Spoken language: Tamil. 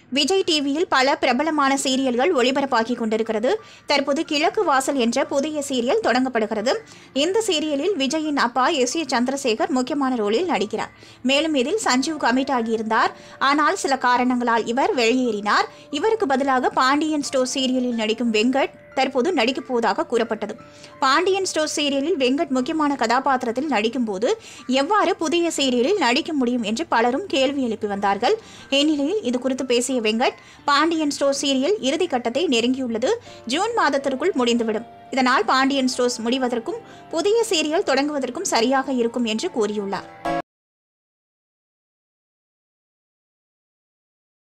விஜய் டிவியில் பல பிரபலமான சீரியல்கள் ஒளிபரப்பாகி கொண்டிருக்கிறது தற்போது கிழக்கு வாசல் என்ற புதிய சீரியல் தொடங்கப்படுகிறது இந்த சீரியலில் விஜயின் அப்பா எஸ் ஏ சந்திரசேகர் முக்கியமான ரோலில் நடிக்கிறார் மேலும் இதில் சஞ்சீவ் கமிட் ஆகியிருந்தார் ஆனால் சில காரணங்களால் இவர் வெளியேறினார் இவருக்கு பதிலாக பாண்டியன் ஸ்டோர் சீரியலில் நடிக்கும் வெங்கட் தற்போது நடிக்கப் போவதாக கூறப்பட்டது பாண்டியன் ஸ்டோர் சீரியலில் வெங்கட் முக்கியமான கதாபாத்திரத்தில் நடிக்கும்போது எவ்வாறு புதிய சீரியலில் நடிக்க முடியும் என்று பலரும் கேள்வி எழுப்பி வந்தார்கள் இந்நிலையில் இது குறித்து பேசிய வெங்கட் பாண்டியன் ஸ்டோர் சீரியல் இறுதிக்கட்டத்தை நெருங்கியுள்ளது ஜூன் மாதத்திற்குள் முடிந்துவிடும் இதனால் பாண்டியன் ஸ்டோர்ஸ் முடிவதற்கும் புதிய சீரியல் தொடங்குவதற்கும் சரியாக இருக்கும் என்று கூறியுள்ளார்